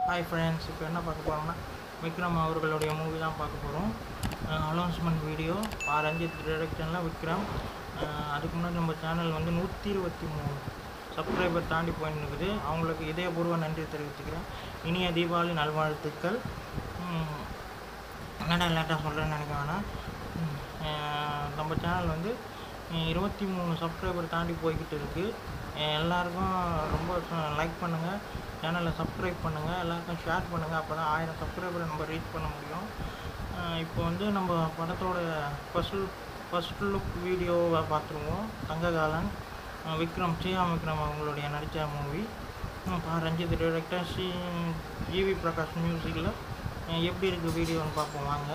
Hi friends இப்போ என்ன பார்க்க போகிறோம்னா விக்ரம் அவர்களுடைய மூவி தான் பார்க்க போகிறோம் அனௌன்ஸ்மெண்ட் வீடியோ பா ரஞ்சித் டிரெக்ஷனில் விக்ரம் அஹ் அதுக்கு முன்னாடி நம்ம சேனல் வந்து நூற்றி இருபத்தி மூணு சப்ஸ்கிரைபர் தாண்டி போயின்னு இருக்குது அவங்களுக்கு இதயபூர்வ நன்றி தெரிவிச்சுக்கிறேன் இனிய தீபாவளி நல்வாழ்த்துக்கள் உம், என்னடா லேட்டாக சொல்கிறேன்னு நினைக்க வேணாம் உம், அஹ் நம்ம சேனல் வந்து இருபத்தி மூணு சப்ஸ்கிரைபர் தாண்டி போய்கிட்டு இருக்குது எல்லாருக்கும் ரொம்ப லைக் பண்ணுங்கள் சேனலை சப்ஸ்கிரைப் பண்ணுங்கள் எல்லாருக்கும் ஷேர் பண்ணுங்கள் அப்போ தான் ஆயிரம் சப்ஸ்கிரைபரை நம்ம ரீச் பண்ண முடியும் அஹ் இப்போ வந்து நம்ம படத்தோட ஃபஸ்ட் ஃபஸ்ட் லுக் வீடியோவை பார்த்துருவோம் தங்ககாலன் அஹ் விக்ரம் சியா விக்ரம் அவங்களுடைய நடித்த மூவி பா ரஞ்சித் டிரெக்டர் சி ஜிவி பிரகாஷ் மியூசிக்கில் எப்படி இருக்குது வீடியோன்னு பார்ப்போம் வாங்க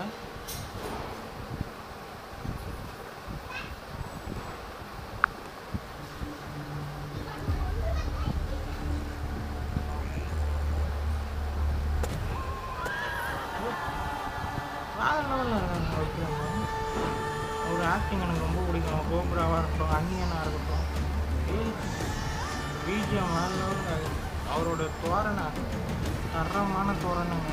வேற லெவலில் இருக்காங்க விக்ரம் ஒரு ஆக்டிங் எனக்கு ரொம்ப பிடிக்கும் கோபுராவாக இருக்கட்டும் அன்னியனாக இருக்கட்டும் பிஜிஎம் வேற லெவலில் அவரோட தோரணை தரமான தோரணைங்க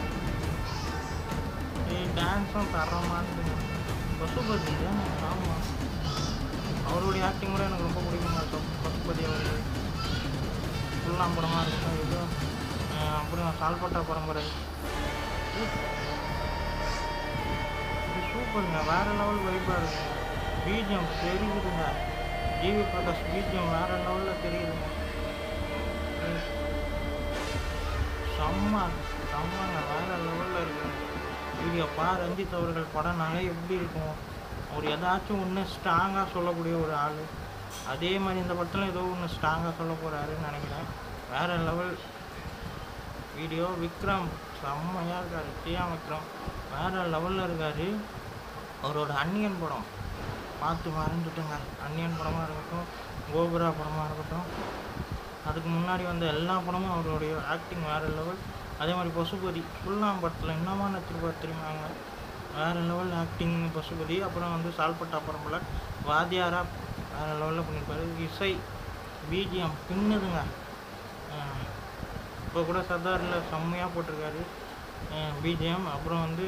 ஏய் டான்ஸும் தரமானது பசுபதி தானே ஆமாம் அவருடைய ஆக்டிங் கூட எனக்கு ரொம்ப பிடிக்குங்க பசு- பசுபதி அவர்கள் ஃபுல்லாம் படமாக இருக்கட்டும் இது அஹ் அப்புறம் சால்பட்டா பரம்பரை இது சூப்பருங்க வேற லெவல் வைப்பாக இருக்குங்க பிஜிஎம் தெரியுதுங்க ஜிவி பிரகாஷ் பிஜிஎம் வேற லெவலில் தெரியுதுங்க ம். செம்ம செம்மங்க வேற லெவலில் இருக்குங்க வீடியோ பா ரஞ்சித் அவர்கள் படம்னாலே எப்படி இருக்கும் அவர் ஏதாச்சும் ஒன்று ஸ்ட்ராங்காக சொல்லக்கூடிய ஒரு ஆள் அதே மாதிரி இந்த படத்தில் ஏதோ ஒன்று ஸ்ட்ராங்காக சொல்ல போகிறாருன்னு நினைக்கிறேன் வேற லெவல் வீடியோ விக்ரம் செம்மையாக இருக்கார் சியா விக்ரம் வேற லெவலில் இருக்கார் அவரோட அன்னியன் படம் பார்த்து மறந்துட்டுங்க அன்னியன் படமாக இருக்கட்டும் கோபுரா படமாக இருக்கட்டும் அதுக்கு முன்னாடி வந்த எல்லா படமும் அவருடைய ஆக்டிங் வேறு லெவல் அதே மாதிரி பசுபதி ஃபுல்லாம் படத்தில் என்னமா நடிச்சிருப்பார் தெரியுமாங்க வேறு லெவல் ஆக்டிங் பசுபதி அப்புறம் வந்து சால்பட்டா பரம்பல வாத்தியாரா வேறு லெவலில் பண்ணியிருப்பாரு இசை பிஜிஎம் பின்னுதுங்க அஹ் இப்போ கூட சர்தாரில் செம்மையாக போட்டிருக்காரு பிஜிஎம் அப்புறம் வந்து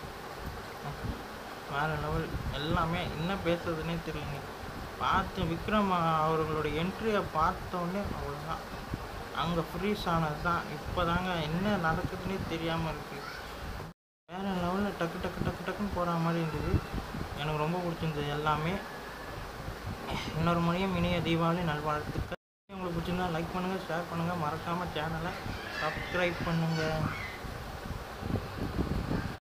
வேறு லெவல் எல்லாமே என்ன பேசுறதுன்னே தெரியலங்க பார்த்து விக்ரம் அவர்களோட என்ட்ரியை பார்த்தோன்னே அவ்வளோதான் அங்கே ஃப்ரீஸ் ஆனது தான் இப்போ தாங்க என்ன நடக்குதுன்னே தெரியாமல் இருக்குது வேறு லெவலில் டக்கு டக்கு டக்கு டக்குன்னு போகிற மாதிரி இருந்தது எனக்கு ரொம்ப பிடிச்சிருந்தது எல்லாமே இன்னொரு முறையும் இனிய தீபாவளி நல்வாழ்த்துக்கள் உங்களுக்கு பிடிச்சிருந்தா லைக் பண்ணுங்கள் ஷேர் பண்ணுங்கள் மறக்காமல் சேனலை சப்ஸ்கிரைப் பண்ணுங்கள்